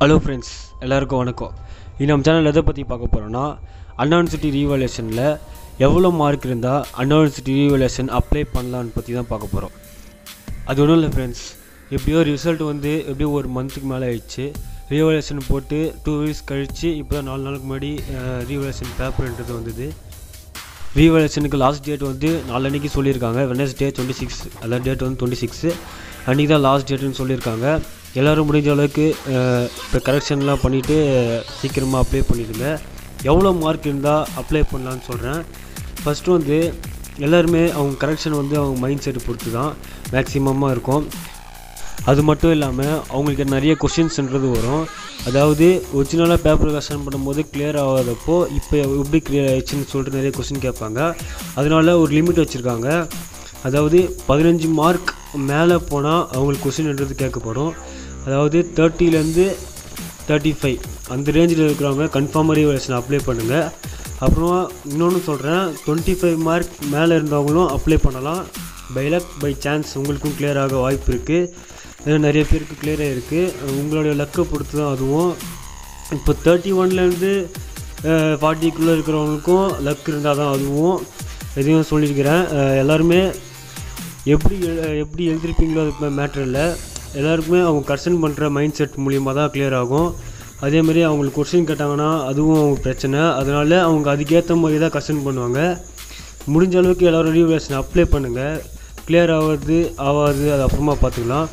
hello friends எல்லாருக்கும் வணக்கம் இது நம்ம சேனல் எதை பற்றி பார்க்க போகிறோன்னா அன்யூனிவர்சிட்டி ரீவலேஷனில் எவ்வளோ மார்க் இருந்தால் அன்யூனிவர்சிட்டி ரீவலேஷன் அப்ளை பண்ணலான்னு பற்றி தான் பார்க்க போகிறோம் அது ஒன்றும் இல்லை ஃப்ரெண்ட்ஸ் எப்படியோ ரிசல்ட் வந்து எப்படியோ ஒரு மந்த்துக்கு மேலே ஆயிடுச்சு ரீவலேஷன் போட்டு டூ வீக்ஸ் கழித்து இப்போ தான் நாலு நாளுக்கு முன்னாடி ரீவலேஷன் பேப்பர்ன்றது வந்தது ரீவலேஷனுக்கு லாஸ்ட் டேட் வந்து நாலன்னைக்கு சொல்லியிருக்காங்க வெனஸ்டே டுவெண்ட்டி சிக்ஸ் அதாவது டேட் வந்து டுவெண்ட்டி சிக்ஸு அன்றைக்கி தான் லாஸ்ட் டேட்டுன்னு சொல்லியிருக்காங்க எல்லோரும் முடிஞ்ச அளவுக்கு இப்போ கரெக்ஷன்லாம் பண்ணிவிட்டு சீக்கிரமாக அப்ளை பண்ணிடுங்க எவ்வளோ மார்க் இருந்தால் அப்ளை பண்ணலான்னு சொல்கிறேன் ஃபஸ்ட்டு வந்து எல்லாருமே அவங்க கரெக்ஷன் வந்து அவங்க மைண்ட் செட் பொறுத்து தான் மேக்ஸிமமாக இருக்கும் அது மட்டும் இல்லாமல் அவங்களுக்கு நிறைய கொஷின்ஸ்ன்றது வரும் அதாவது ஒரிஜினலாக பேப்பர் கரெக்ஷன் பண்ணும்போது கிளியர் ஆகாதப்போ இப்போ எப்படி கிளியர் ஆயிடுச்சுன்னு சொல்லிட்டு நிறைய கொஷின் கேட்பாங்க அதனால ஒரு லிமிட் வச்சுருக்காங்க அதாவது பதினஞ்சு மார்க் மேலே போனால் அவங்களுக்கு கொஷின்ன்றது கேட்கப்படும் அதாவது தேர்ட்டிலேருந்து தேர்ட்டி ஃபைவ் அந்த ரேஞ்சில் இருக்கிறவங்க கன்ஃபார்மாக ரீவலேஷன் அப்ளை பண்ணுங்கள் அப்புறமா இன்னொன்று சொல்கிறேன் டுவெண்ட்டி ஃபைவ் மார்க் மேலே இருந்தவங்களும் அப்ளை பண்ணலாம் பை லக் பை சான்ஸ் உங்களுக்கும் clear ஆக வாய்ப்பு இருக்குது நிறைய பேருக்கு clear இருக்குது உங்களுடைய லக்கை பொறுத்து தான் அதுவும் இப்போ தேர்ட்டி ஒன்லேருந்து ஃபார்ட்டிக்குள்ளே இருக்கிறவங்களுக்கும் லக் இருந்தால் தான் அதுவும் எதையும் சொல்லியிருக்கிறேன் அஹ் எல்லாருமே எப்படி எழு- எப்படி எழுதிருப்பீங்களோ அது மேட்ரு இல்லை எல்லாருக்குமே அவங்க கரெக்ஷன் பண்ணுற மைண்ட் செட் மூலியமாக தான் clear ஆகும் அதேமாரி அவங்களுக்கு கொஸ்டின் கேட்டாங்கன்னா அதுவும் அவங்க பிரச்சனை அதனால அவங்க அதுக்கேற்ற மாதிரி தான் கரெக்ஷன் பண்ணுவாங்க முடிஞ்ச அளவுக்கு எல்லோரும் ரீவலேஷன் அப்ளை பண்ணுங்கள் கிளியர் ஆகாது ஆகாது அது அப்புறமா பார்த்துக்கலாம்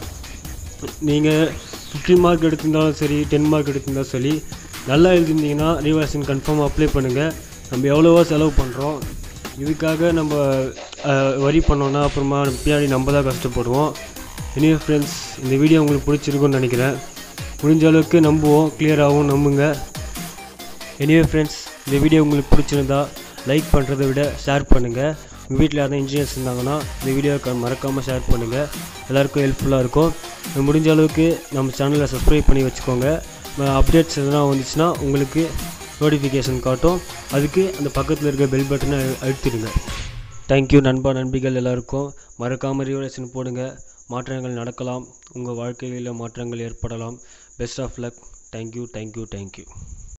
நீங்கள் ஃபிஃப்டி மார்க் எடுத்திருந்தாலும் சரி டென் மார்க் எடுத்திருந்தாலும் சரி நல்லா எழுதிருந்தீங்கன்னா ரீவேஷன் கன்ஃபார்ம் அப்ளை பண்ணுங்கள் நம்ம எவ்வளவோ செலவு பண்ணுறோம் இதுக்காக நம்ம வரி பண்ணோன்னா அப்புறமா பின்னாடி நம்ம தான் கஷ்டப்படுவோம் எனிவே ஃப்ரெண்ட்ஸ் இந்த வீடியோ உங்களுக்கு பிடிச்சிருக்குன்னு நினைக்கிறேன் முடிஞ்ச அளவுக்கு நம்புவோம் கிளியராகவும் நம்புங்க எனிவே ஃப்ரெண்ட்ஸ் இந்த வீடியோ உங்களுக்கு பிடிச்சிருந்தா லைக் பண்ணுறதை விட ஷேர் பண்ணுங்கள் உங்கள் வீட்டில் யாராவது இன்ஜினியர்ஸ் இருந்தாங்கன்னா இந்த வீடியோவை மறக்காமல் ஷேர் பண்ணுங்கள் எல்லாருக்கும் ஹெல்ப்ஃபுல்லாக இருக்கும் முடிஞ்ச அளவுக்கு நம்ம சேனலை சப்ஸ்கிரைப் பண்ணி வச்சுக்கோங்க அப்டேட்ஸ் எதனா வந்துச்சுன்னா உங்களுக்கு நோட்டிஃபிகேஷன் காட்டும் அதுக்கு அந்த பக்கத்தில் இருக்க பெல் பட்டனை அழுத்திடுங்க தேங்க்யூ நண்பா நண்பிகள் எல்லாருக்கும் மறக்காமல் ரிவலேஷன் போடுங்க மாற்றங்கள் நடக்கலாம் உங்கள் வாழ்க்கையில் மாற்றங்கள் ஏற்படலாம் best of luck thank you thank you thank you